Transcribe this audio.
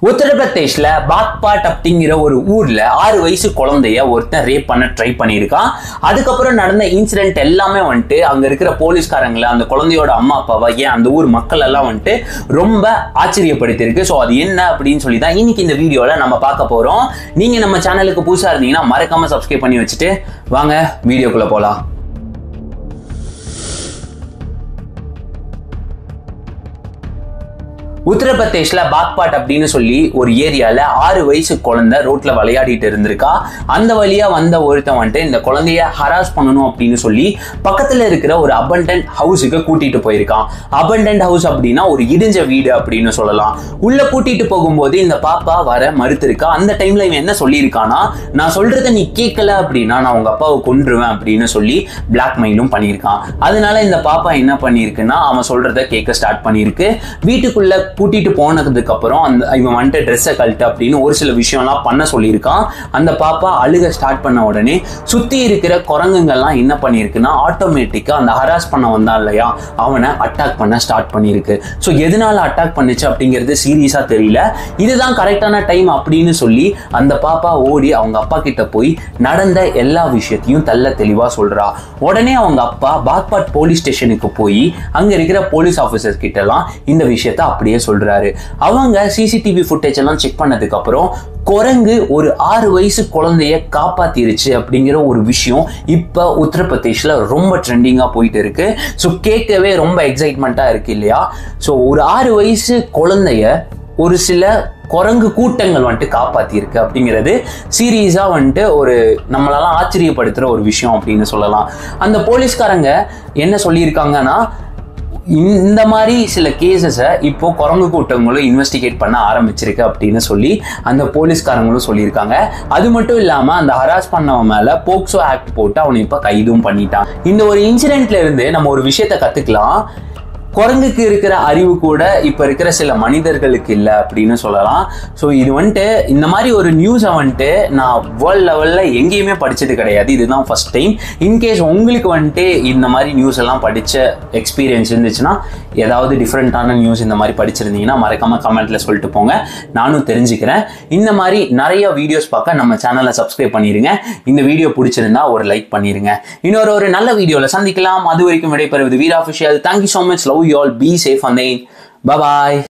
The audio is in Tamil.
உத்தரப்பிரதேஷ்ல பாக்பாட் அப்படிங்கிற ஒரு ஊர்ல ஆறு வயசு குழந்தைய ஒருத்தன் ரேப் பண்ண ட்ரை பண்ணியிருக்கான் அதுக்கப்புறம் நடந்த இன்சிடென்ட் எல்லாமே வந்துட்டு அங்க இருக்கிற போலீஸ்காரங்களை அந்த குழந்தையோட அம்மா அப்பாவை ஏன் அந்த ஊர் மக்கள் எல்லாம் வந்துட்டு ரொம்ப ஆச்சரியப்படுத்தியிருக்கு ஸோ அது என்ன அப்படின்னு சொல்லி தான் இன்னைக்கு இந்த வீடியோல நம்ம பார்க்க போறோம் நீங்க நம்ம சேனலுக்கு புதுசா இருந்தீங்கன்னா மறக்காம சப்ஸ்கிரைப் பண்ணி வச்சுட்டு வாங்க வீடியோக்குள்ள போலாம் உத்தரப்பிரதேஷ்ல பாக்பாட் அப்படின்னு சொல்லி ஒரு ஏரியால ஆறு வயசு குழந்தை ரோட்ல விளையாடிட்டு இருந்திருக்கா அந்த வழியா வந்த ஒருத்தன் வந்துட்டு இந்த குழந்தைய ஹராஸ் பண்ணணும் அப்படின்னு சொல்லி பக்கத்துல இருக்கிற ஒரு அபண்டன்ட் ஹவுஸுக்கு கூட்டிட்டு போயிருக்கான் அபண்டன்ட் ஹவுஸ் அப்படின்னா ஒரு இடிஞ்ச வீடு அப்படின்னு சொல்லலாம் உள்ள கூட்டிட்டு போகும்போது இந்த பாப்பா வர மறுத்திருக்கா அந்த டைம்ல இவன் என்ன சொல்லியிருக்கானா நான் சொல்றத நீ கேட்கல அப்படின்னா நான் உங்க அப்பாவை கொன்றுவேன் அப்படின்னு சொல்லி பிளாக்மெயிலும் பண்ணியிருக்கான் அதனால இந்த பாப்பா என்ன பண்ணியிருக்குன்னா அவன் சொல்றத கேட்க ஸ்டார்ட் பண்ணியிருக்கு வீட்டுக்குள்ள கூட்டிட்டு போனதுக்கு அப்புறம் அந்த இவன் வந்துட்டு ட்ரெஸ்ஸை கழட்டு அப்படின்னு ஒரு சில விஷயம்லாம் பண்ண சொல்லியிருக்கான் அந்த பாப்பா அழுக ஸ்டார்ட் பண்ண உடனே சுத்தி இருக்கிற குரங்குங்கள்லாம் என்ன பண்ணியிருக்குன்னா ஆட்டோமேட்டிக்கா அந்த ஹராஸ் பண்ண வந்தான் இல்லையா அவனை அட்டாக் பண்ண ஸ்டார்ட் பண்ணியிருக்கு ஸோ எதனால அட்டாக் பண்ணுச்சு அப்படிங்கிறது சீரியஸா தெரியல இதுதான் கரெக்டான டைம் அப்படின்னு சொல்லி அந்த பாப்பா ஓடி அவங்க அப்பா கிட்ட போய் நடந்த எல்லா விஷயத்தையும் தெல்ல தெளிவா சொல்றா உடனே அவங்க அப்பா பாக்பாட் போலீஸ் ஸ்டேஷனுக்கு போய் அங்க இருக்கிற போலீஸ் ஆஃபீஸர் கிட்ட எல்லாம் இந்த விஷயத்த அப்படியே சொல்றாரு அவங்க சிசிடிவி ஃபுட்டேஜ் எல்லாம் செக் பண்ணதுக்கு அப்புறம் குரங்கு ஒரு ஆறு வயசு குழந்தைய காப்பாத்திருச்சு அப்படிங்கிற ஒரு விஷயம் இப்போ உத்தரப்பிரதேஷ்ல ரொம்ப ட்ரெண்டிங்காக போயிட்டு இருக்கு ஸோ கேட்கவே ரொம்ப எக்ஸைட்மெண்ட்டாக இருக்கு இல்லையா ஸோ ஒரு ஆறு வயசு குழந்தைய ஒரு சில குரங்கு கூட்டங்கள் வந்துட்டு காப்பாத்திருக்கு அப்படிங்கிறது சீரியஸா வந்துட்டு ஒரு நம்மளெல்லாம் ஆச்சரியப்படுத்துற ஒரு விஷயம் அப்படின்னு சொல்லலாம் அந்த போலீஸ்காரங்க என்ன சொல்லியிருக்காங்கன்னா இந்த மாதிரி சில கேசஸை இப்போ குரங்கு கூட்டங்களும் இன்வெஸ்டிகேட் பண்ண ஆரம்பிச்சிருக்கு அப்படின்னு சொல்லி அந்த போலீஸ்காரங்களும் சொல்லியிருக்காங்க அது மட்டும் இல்லாமல் அந்த ஹராஸ் பண்ணவன் மேலே போக்சோ ஆக்ட் போட்டு அவனை இப்போ கைதும் பண்ணிட்டான் இந்த ஒரு இன்சிடென்ட்ல இருந்து நம்ம ஒரு விஷயத்தை கற்றுக்கலாம் குரங்குக்கு இருக்கிற அறிவு கூட இப்போ இருக்கிற சில மனிதர்களுக்கு இல்லை அப்படின்னு சொல்லலாம் ஸோ இது வந்துட்டு இந்த மாதிரி ஒரு நியூஸை வந்துட்டு நான் வேர்ல்ட் லெவலில் எங்கேயுமே படித்தது கிடையாது இதுதான் ஃபர்ஸ்ட் டைம் இன்கேஸ் உங்களுக்கு வந்துட்டு இந்த மாதிரி நியூஸ் எல்லாம் படித்த எக்ஸ்பீரியன்ஸ் இருந்துச்சுன்னா ஏதாவது டிஃப்ரெண்ட்டான நியூஸ் இந்த மாதிரி படிச்சிருந்தீங்கன்னா மறக்காமல் கமெண்ட்டில் சொல்லிட்டு போங்க நானும் தெரிஞ்சுக்கிறேன் இந்த மாதிரி நிறைய வீடியோஸ் பார்க்க நம்ம சேனலை சப்ஸ்கிரைப் பண்ணிடுங்க இந்த வீடியோ பிடிச்சிருந்தா ஒரு லைக் பண்ணிடுங்க இன்னொரு ஒரு நல்ல வீடியோவில் சந்திக்கலாம் அது வரைக்கும் விடைபெறுவது Veera official thank you so much love you all be safe and bye bye